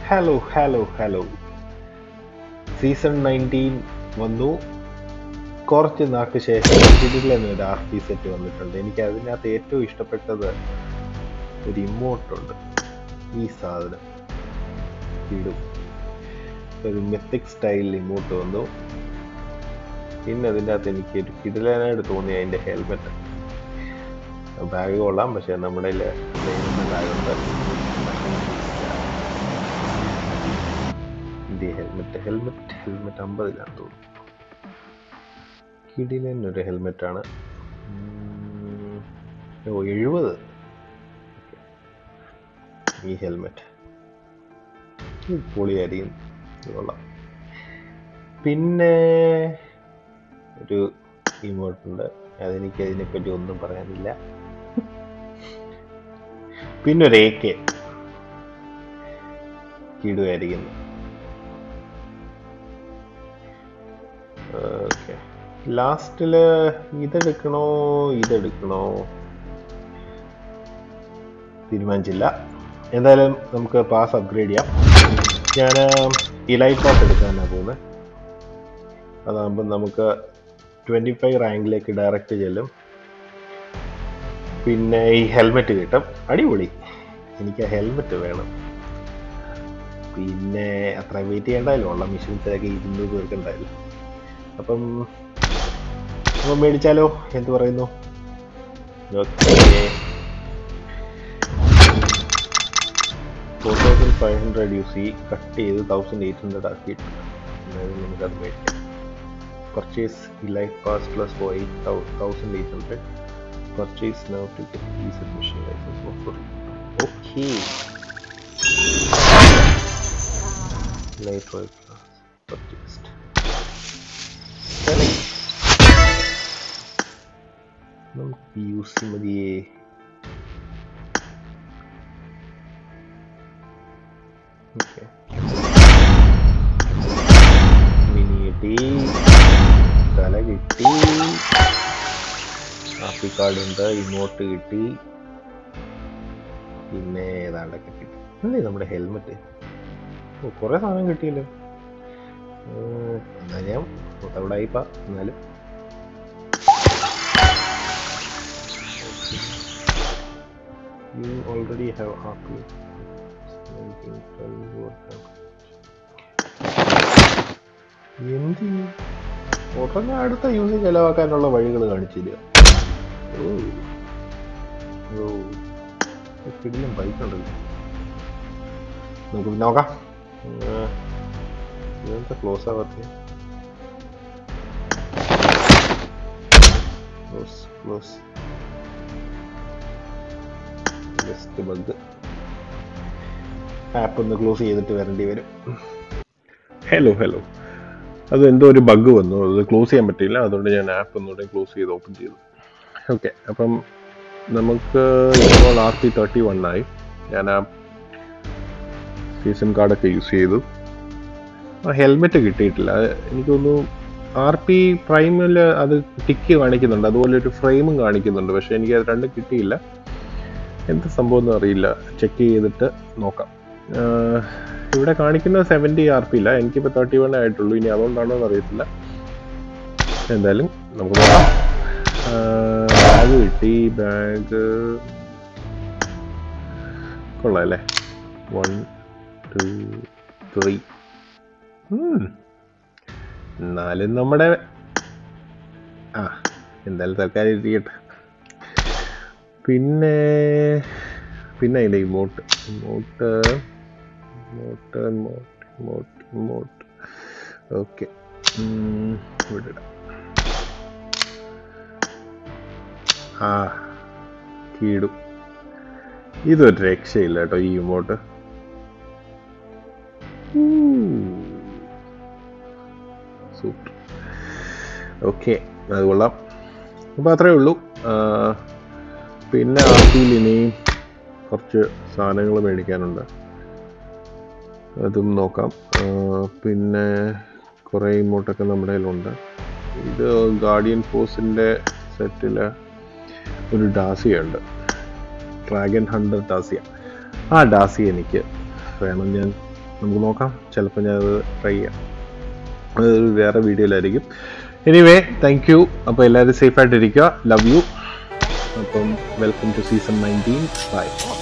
Hello hello hello season nineteen വന്നു കുറച്ച് നാൾക്ക് ശേഷം ഇതിൽ ഒരു ആർ പി സെറ്റ് വന്നിട്ടുണ്ട് എനിക്ക് അതിനകത്ത് ഏറ്റവും ഇഷ്ടപ്പെട്ടത് ഒരു ഇമോട്ടുണ്ട് ഈ സാധനം ഇടും ഒരു മെത്തിക് സ്റ്റൈൽ ഇമോട്ട് വന്നു പിന്നെ അതിൻ്റെ അകത്ത് എനിക്ക് ഒരു കിടിലനായിട്ട് തോന്നി അതിൻ്റെ ഹെൽമെറ്റ് ബാഗ് കൊള്ളാം പക്ഷെ നമ്മുടെ ബാഗുണ്ട് ഹെൽമെറ്റ് ഹെൽമെറ്റ് ഹെൽമെറ്റ് അമ്പതിലാണ് തോന്നുന്നു കിടിലൻ ഒരു ഹെൽമെറ്റാണ് ഓ എഴുപത് ഈ ഹെൽമെറ്റ് പൊളിയായിരിക്കും ഇത് കൊള്ളാം പിന്നെ ഒരു ഇമോട്ടുണ്ട് അതെനിക്ക് അതിനെപ്പറ്റി ഒന്നും പറയാനില്ല പിന്നെ ഒരു എ കെ കിടുവായിരിക്കുന്നു ഓക്കെ ലാസ്റ്റില് ഇതെടുക്കണോ ഇതെടുക്കണോ തീരുമാനിച്ചില്ല എന്തായാലും നമുക്ക് പാസ് അപ്ഗ്രേഡ് ചെയ്യാം ഞാൻ ഇലൈറ്റ് പാസ് എടുക്കാനാണ് പോകുന്നത് അതാകുമ്പോൾ നമുക്ക് ട്വൻറ്റി ഫൈവ് റാങ്കിലേക്ക് ഡയറക്റ്റ് ചെല്ലും പിന്നെ ഈ ഹെൽമെറ്റ് കിട്ടും അടിപൊളി എനിക്ക് ആ ഹെൽമെറ്റ് വേണം പിന്നെ അത്ര വെയിറ്റ് ചെയ്യണ്ടല്ലോ ഉള്ള മെഷീൻസൊക്കെ ഇരുന്നൂറ് പേർക്ക് ഉണ്ടായില്ല അപ്പം അപ്പം മേടിച്ചാലോ എന്ത് പറയുന്നു okay four thousand five hundred U C cut ചെയ്ത് തൗസൻഡ് എയ്റ്റ് ഹൺഡ്രഡ് ആക്കിയിട്ട് അതായത് നമുക്കത് മേടിക്കാം purchase elite pass plus four eight thousand eight hundred purchase now to get these admission license for free. Okay. Light white class purchased. Selling. നമുക്ക് use മതിയേ okay mini കിട്ടി തല കിട്ടി ഗ്രാഫിക് കാർഡ് ഉണ്ട് ഇമോട്ട് കിട്ടി പിന്നെ ഏതാണ്ടൊക്കെ കിട്ടി അല്ലേ നമ്മുടെ ഹെൽമെറ്റ് ഓ കുറേ സാധനം കിട്ടിയല്ലോ എന്നാ ഞാൻ അവിടെ ആയിപ്പാ എന്നാലും You already have happy. എന്ത് ഉടനെ അടുത്ത യൂസ് ചെലവാക്കാനുള്ള വഴികൾ കാണിച്ചില്ല ഓ കിടിലും ബൈക്ക് ഉണ്ടല്ലോ നമുക്ക് നോക്കാം ഇതെന്താ ക്ലോസ് ആവാത്ത close close just bug app ഒന്ന് ക്ലോസ് ചെയ്തിട്ട് വരേണ്ടി വരും ഹലോ ഹലോ അത് എന്തോ ഒരു ബഗ് വന്നു അത് ക്ലോസ് ചെയ്യാൻ പറ്റില്ല അതുകൊണ്ട് ഞാൻ ആപ്പ് ഒന്നുകൂടെ ക്ലോസ് ചെയ്ത് ഓപ്പൺ ചെയ്തു ഓക്കെ അപ്പം നമുക്ക് ഇപ്പോൾ ആർ പി തേർട്ടി വൺ ആയി ഞാൻ ആ സീസൺ കാർഡൊക്കെ യൂസ് ചെയ്തു ആ ഹെൽമെറ്റ് കിട്ടിയിട്ടില്ല എനിക്ക് തോന്നുന്നു ആർ പി പ്രൈമിൽ അത് ടിക്ക് കാണിക്കുന്നുണ്ട് അതുപോലെ ഒരു ഫ്രെയിമും കാണിക്കുന്നുണ്ട് പക്ഷെ എനിക്ക് അത് രണ്ടും കിട്ടിയില്ല എന്ത് സംഭവം ഒന്നും അറിയില്ല ചെക്ക് ചെയ്തിട്ട് നോക്കാം ഇവിടെ കാണിക്കുന്ന സെവൻറ്റി ആർ പി ഇല്ല എനിക്കിപ്പോൾ തേർട്ടി വൺ ആയിട്ടുള്ളൂ ഇനി അതുകൊണ്ടാണോ എന്ന് അറിയത്തില്ല എന്തായാലും നമുക്ക് നോക്കാം ബാഗ് കിട്ടി ബാഗ് കൊള്ളാം അല്ലേ വൺ ടു ത്രീ എന്നാലും നമ്മുടെ ആ എന്തായാലും തൽക്കാലം ഇരിക്കട്ടെ പിന്നെ പിന്നെ അതിൻ്റെ emote emote emote emote emote emote okay ഇവിടെ ഇടാം ആ കീടും ഇതൊരു രക്ഷയില്ല കേട്ടോ ഈ ഇമോട്ട് സൂപ്പർ ഓക്കെ അത് കൊള്ളാം അപ്പോൾ അത്രേ ഉള്ളൂ പിന്നെ ആർട്ടിയിൽ ഇനിയും കുറച്ച് സാധനങ്ങൾ മേടിക്കാനുണ്ട് അതും നോക്കാം പിന്നെ കുറേ ഇമോട്ടൊക്കെ നമ്മുടെ കയ്യിലുണ്ട് ഇത് ഗാർഡിയൻ ഫോഴ്സിൻ്റെ സെറ്റിൽ ഒരു ഡാസിയ ഉണ്ട് ഡ്രാഗൺ ഹണ്ടർ ഡാസിയ ആ ഡാസി എനിക്ക് വേണം ഞാൻ നമുക്ക് നോക്കാം ചിലപ്പോൾ ഞാൻ അത് ട്രൈ ചെയ്യാം അതൊരു വേറെ വീഡിയോയിലായിരിക്കും എനിവേ താങ്ക് യു അപ്പോൾ എല്ലാവരും സേഫായിട്ടിരിക്കുക ലവ് യു അപ്പം welcome to season nineteen by